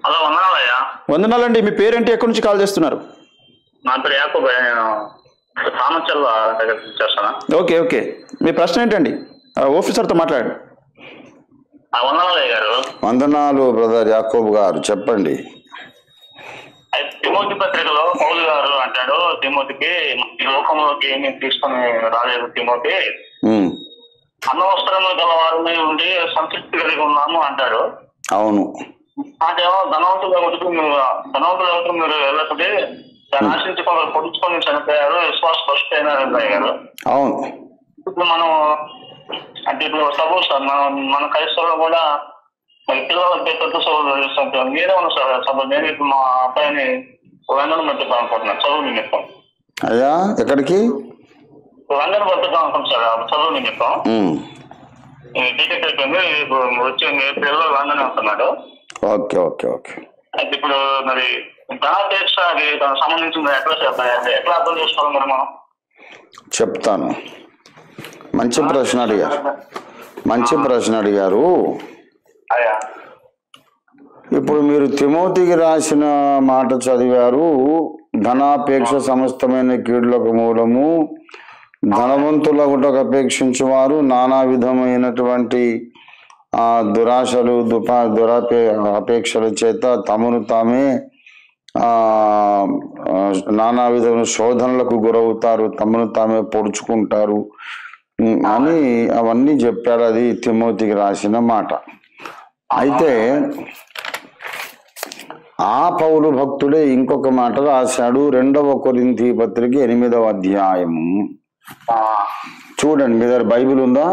Hello వందనాలయ్యా వందనాలండి మీ పేరేంటి ఎక్కడి నుంచి కాల్ చేస్తున్నారు నా పేరు యాకూబ్ నేను రామచల్ల దగ్గర నుంచి చేస్తాను ఓకే ఓకే మీ ప్రశ్న ఏంటండి ఆ, ఆఫీసర్తో మాట్లాడండి ఆ వందనాలయ్య గారు వందనాలు బ్రదర్ యాకోబ్ గారు చెప్పండి అయితే తిమోతి పత్రికలో పౌలు గారు అంటాడు తిమోతికి ఈ లోకంలోకి ఏమీ తీసుకొని రాలేదు తిమోతి ఉమ్, అనవసరము గల వారిని ఉండి సంతృప్తి కలిగి ఉన్నాము అంటాడు అవును నాకేమో ధనవంతులు ఒకటి మీరు ధనవంతులు ఒకటి మీరు వెళ్ళకపోతే దాన్ని ఆశించుకొని పొడుచుకొని చనిపోయారు విశ్వాస ఫస్ట్ అయినారు గారు అవును ఇప్పుడు మనం అంటే ఇప్పుడు సపోజ్ సార్ మనం మన క్రైస్తవులు కూడా మరి పిల్లలకి పెద్ద సోదరులు చూస్తుంటాం మీరే ఉన్నారు సార్ సపోజ్ నేను ఇప్పుడు మా అబ్బాయిని లండన్ పంపిద్దాం అనుకుంటున్నాను చదువు నిమిత్తం అయ్యా ఎక్కడికి లండన్ పంపిద్దాం అనుకుంటున్నాను సార్ ఆ చదువు నిమిత్తం ఉమ్, ఈ టికెట్ అయిపోయింది ఇప్పుడు వచ్చి ఏప్రిల్లో లండన్ వస్తున్నాడు ఓకే ఓకే ఓకే అయితే ఇప్పుడు మరి ధనాపేక్ష అది దానికి సంబంధించింది ఎట్లా చేద్దాం ఎట్లా అర్థం చేసుకోవాలి మరి మనం చెప్తాను మంచి ప్రశ్న అడిగారు మంచి ప్రశ్న అడిగారు అయ్యా ఇప్పుడు మీరు తిమోతికి రాసిన మాట చదివారు ధనాపేక్ష సమస్తమైన కీడులకు మూలము ధనవంతులగుటకు అపేక్షించువారు నానా విధమైనటువంటి ఆ దురాశలు దుపా దురాపే అపేక్షల చేత తమను తామే ఆ ఆ, నానా విధమైన శోధనలకు గురవుతారు తమను తామే పొడుచుకుంటారు ఉమ్, అని అవన్నీ చెప్పాడు అది తిమోతికి రాసిన మాట అయితే ఆ పౌలు భక్తుడే ఇంకొక మాట రాశాడు రెండవ కొరింథీ పత్రిక ఎనిమిదవ అధ్యాయము ఆ, చూడండి మీ దగ్గర బైబిల్ ఉందా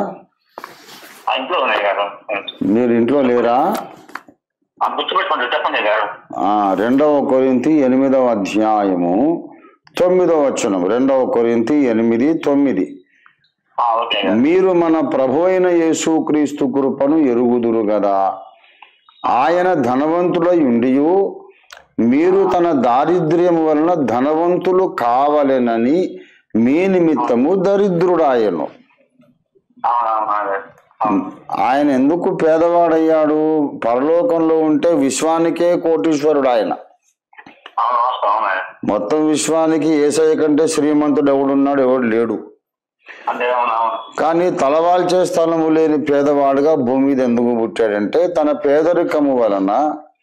ఆ ఇంట్లో ఉన్నాయి గారు మీరు ఇంట్లో లేరా ఆ గుర్తుపెట్టుకోండి చెప్పండి గారు ఆ రెండవ కొరింథీ ఎనిమిదవ అధ్యాయము తొమ్మిదవ వచనం రెండవ కొరింథీ ఎనిమిది తొమ్మిది ఆ, ఓకే గారు మీరు మన ప్రభు అయిన యేసుక్రీస్తు కృపను ఎరుగుదురు గదా ఆయన ధనవంతుడై ఉండియు మీరు తన దారిద్ర్యం వలన ధనవంతులు కావలెనని మీ నిమిత్తము దరిద్రుడాయను అవునవును అదే అవును. ఆయన ఎందుకు పేదవాడయ్యాడు పరలోకంలో ఉంటే విశ్వానికే కోటీశ్వరుడు ఆయన అవును వాస్తవం అవును మొత్తం విశ్వానికి ఏసయ్య కంటే శ్రీమంతుడు ఎవడున్నాడు ఎవడు లేడు అదే అవును అవును కానీ తలవాల్చే స్థలము లేని పేదవాడుగా భూమి మీద ఎందుకు పుట్టాడంటే తన పేదరికము వలన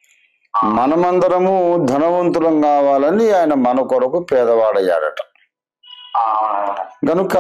మనమందరము ధనవంతులం కావాలని ఆయన మన కొరకు పేదవాడయ్యాడట ఆ, అవును గనుక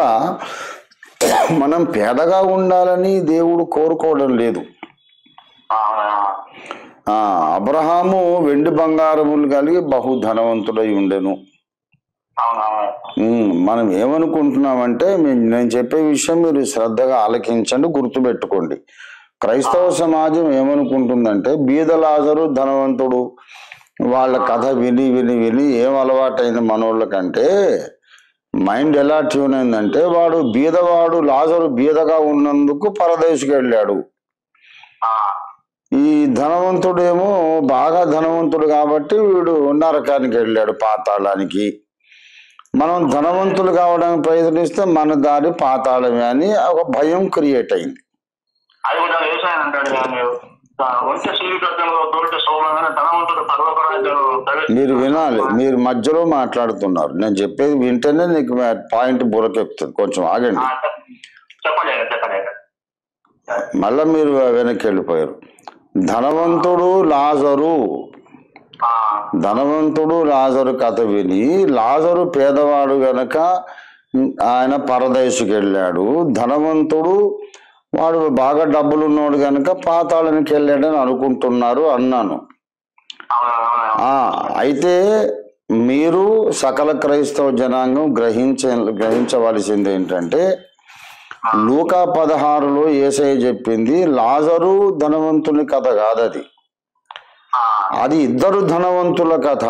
మనం పేదగా ఉండాలని దేవుడు కోరుకోవడం లేదు ఆ, అవును ఆ అబ్రహాము వెండి బంగారములు కలిగి బహు ధనవంతుడై ఉండెను అవును అవును ఉమ్, మనం ఏమనుకుంటున్నామంటే మీ- నేను చెప్పే విషయం మీరు శ్రద్ధగా ఆలకించండి గుర్తుపెట్టుకోండి క్రైస్తవ సమాజం ఏమనుకుంటుందంటే బీదలాజరు ధనవంతుడు వాళ్ళ కథ విని విని విని ఏం అలవాటైంది మనోళ్ళకంటే మైండ్ ఎలా ట్యూన్ అయిందంటే వాడు బీదవాడు లాజరు బీదగా ఉన్నందుకు పరదేశికి వెళ్ళాడు ఆ, ఈ ధనవంతుడేమో బాగా ధనవంతుడు కాబట్టి వీడు నరకానికి వెళ్ళాడు పాతాళానికి మనం ధనవంతులు కావడానికి ప్రయత్నిస్తే మన దారి పాతాళమే అని ఒక భయం క్రియేట్ అయింది అది కూడా వ్యవసాయం అంటాడు కదా మీరు ఆ, వంట శ్రీకృతంలో తోటి సోమగానే ధనవంతుడు పర్వకరాజు మీరు వినాలి మీరు మధ్యలో మాట్లాడుతున్నారు నేను చెప్పేది వింటేనే నీకు పాయింట్ బురకెక్కుతుంది కొంచెం ఆగండి చెప్పండి అయ్యా, చెప్పండి అయ్యా. మళ్ళా మీరు వెనక్కి వెళ్ళిపోయారు ధనవంతుడు లాజరు ఆ, ధనవంతుడు లాజరు కథ విని లాజరు పేదవాడు గనక ఆయన పరదేశుకి వెళ్ళాడు ధనవంతుడు వాడు బాగా డబ్బులు ఉన్నోడు గనక పాతాళానికి వెళ్ళాడని అనుకుంటున్నారు అన్నాను అవును అవును ఆ అయితే మీరు సకల క్రైస్తవ జనాంగం గ్రహించ గ్రహించవలసింది ఏంటంటే లూకా పదహారులో ఏసై చెప్పింది లాజరు ధనవంతుని కథ కాదది ఆ, అది ఇద్దరు ధనవంతుల కథ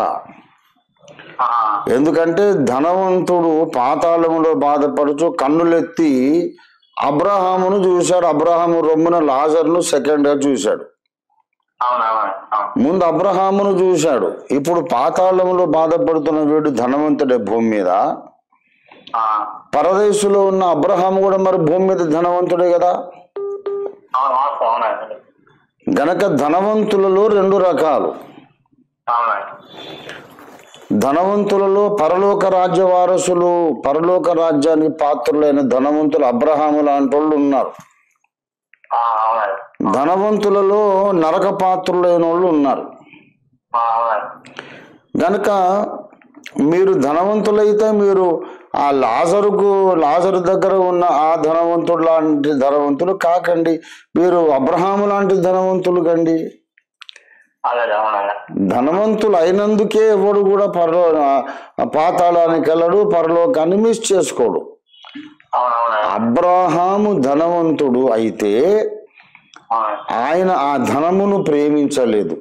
ఆ, ఎందుకంటే ధనవంతుడు పాతాళములో బాధపడుచు కన్నులెత్తి అబ్రహామును చూశాడు అబ్రహాము రొమ్మున లాజర్ను సెకండ్ గా చూశాడు అవును అవును అవును ముందు అబ్రహామును చూశాడు ఇప్పుడు పాతాళంలో బాధపడుతున్న వీడు ధనవంతుడే భూమి మీద ఆ, పరదేశులో ఉన్న అబ్రహాము కూడా మరి భూమి మీద ధనవంతుడే కదా అవును వాస్తవం అవును గనక ధనవంతులలో రెండు రకాలు అవునా ధనవంతులలో పరలోక రాజ్య వారసులు పరలోక రాజ్యానికి పాత్రులైన ధనవంతులు అబ్రహాము లాంటి వాళ్ళు ఉన్నారు ఆ, అవునా ధనవంతులలో నరక పాత్రులైన వాళ్ళు ఉన్నారు ఆ, అవునా గనక మీరు ధనవంతులైతే మీరు ఆ లాజరుకు లాజరు దగ్గర ఉన్న ఆ ధనవంతుడు లాంటి ధనవంతులు కాకండి మీరు అబ్రహాము లాంటి ధనవంతులు కండి అదే అవునా ధనవంతులు అయినందుకే ఎవడు కూడా పరలో ఆ పాతాళానికి వెళ్ళడు పరలోకాన్ని మిస్ చేసుకోడు అవునవునా అబ్రహాము ధనవంతుడు అయితే అవునా ఆయన ఆ ధనమును ప్రేమించలేదు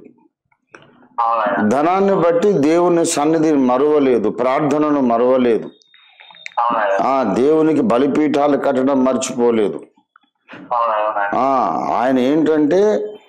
అవునా ధనాన్ని బట్టి దేవుని సన్నిధిని మరువలేదు ప్రార్థనను మరువలేదు అవునా ఆ దేవునికి బలిపీఠాలు కట్టడం మర్చిపోలేదు అవునా అవునా ఆ ఆయన ఏంటంటే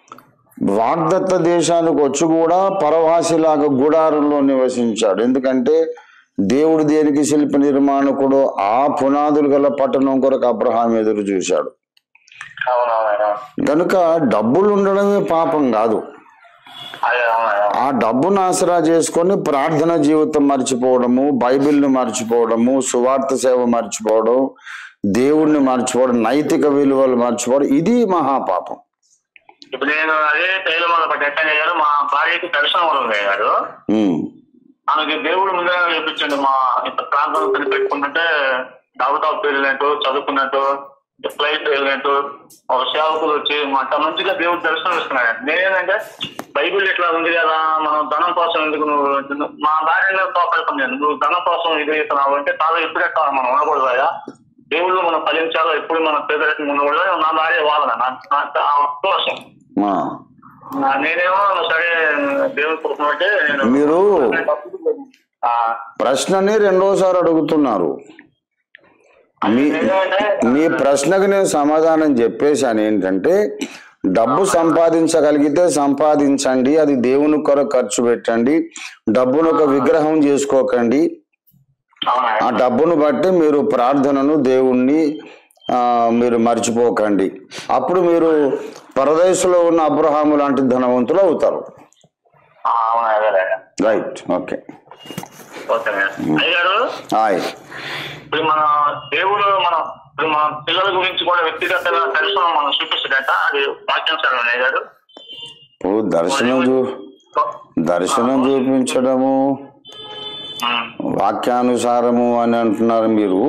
వాగ్దత్త దేశానికి వచ్చి కూడా పరవాసిలాగా గుడారంలో నివసించాడు ఎందుకంటే దేవుడు దేనికి శిల్ప నిర్మాణకుడు ఆ పునాదులు గల పట్టణం కొరకు అబ్రహాం ఎదురు చూశాడు అవునవునా కనుక డబ్బులు ఉండడమే పాపం కాదు అదే అవునా ఆ డబ్బును ఆసరా చేసుకొని ప్రార్థన జీవితం మర్చిపోవడము బైబిల్ని మర్చిపోవడము సువార్త సేవ మర్చిపోవడం దేవుణ్ణి మర్చిపోవడం నైతిక విలువలు మర్చిపోవడం ఇది మహాపాపం ఇప్పుడు నేను అదే తైలం మొదలు పట్టి ఎక్కడ అయ్యారు మా భార్యకి దర్శనం కూడా ఉంది అయ్యారు ఉమ్, ఆమెకి దేవుడు ముందుగా చూపించండి మా ఇంత ప్రాంతం పని పెట్టుకున్నట్టే దావతాపు వెళ్ళినట్టు చదువుకున్నట్టు ఫ్లైట్ వెళ్ళినట్టు ఒక సేవకులు వచ్చి మాకు మంచిగా దేవుడు దర్శనం ఇస్తున్నాడు నేనేంటంటే బైబిల్ ఇట్లా ఉంది కదా మనం ధనం కోసం ఎందుకు నువ్వు మా భార్య కోపడుతుంది నేను నువ్వు ధనం కోసం ఇది ఇస్తున్నావు అంటే చాలా ఎప్పుడు ఎట్లా మనం ఉండకూడదు కదా దేవుళ్ళు మనం ఫలించాలో ఎప్పుడు మన పేదరికం ఉండకూడదు నా భార్య వాదన నా- నా- ఆ కోసం ఆ. నా- నేనేమో సరే దేవుని కోసం అంటే నేను మీరు ఆ, ప్రశ్నని రెండోసారి అడుగుతున్నారు మీ ఏంటంటే మీ ప్రశ్నకు నేను సమాధానం చెప్పేశాను ఏంటంటే డబ్బు సంపాదించగలిగితే సంపాదించండి అది దేవుని కొరకు ఖర్చు పెట్టండి డబ్బును ఒక విగ్రహం చేసుకోకండి అవునా ఆ డబ్బును బట్టి మీరు ప్రార్థనను దేవుణ్ణి ఆ, మీరు మర్చిపోకండి అప్పుడు మీరు పరదేశంలో ఉన్న అబ్రహాము లాంటి ధనవంతులు అవుతారు ఆ, అవునా అదేలే రైట్ ఓకే ఓకే మేడం అయ్యారు హాయ్ ఇప్పుడు మన దేవుడు మన ఇప్పుడు మన పిల్లల గురించి కూడా వ్యక్తిగతంగా దర్శనం మనం చూపిస్తాడట అది వాక్యం సార్ అయ్యారు ఓ దర్శనం చూ దర్శనం చూపించడము వాక్యానుసారము అని అంటున్నారు మీరు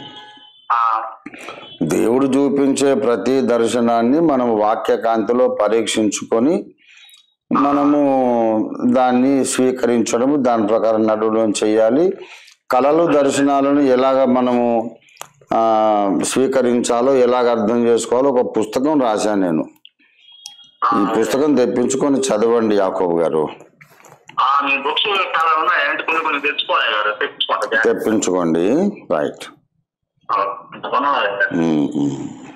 దేవుడు చూపించే ప్రతి దర్శనాన్ని మనం వాక్యకాంతిలో పరీక్షించుకొని మనము దాన్ని స్వీకరించడము దాని ప్రకారం నడవడం చేయాలి కళలు దర్శనాలను ఎలాగ మనము ఆ, స్వీకరించాలో ఎలాగ అర్థం చేసుకోవాలో ఒక పుస్తకం రాశాను నేను ఈ పుస్తకం తెప్పించుకొని చదవండి యాకోబు గారు మీ బుక్స్ చాలా ఉన్నాయి అంటే కొన్ని కొన్ని తెచ్చుకోవాలి గారు తెచ్చుకోండి తెప్పించుకోండి రైట్ కొనాలి ఉమ్, ఉమ్.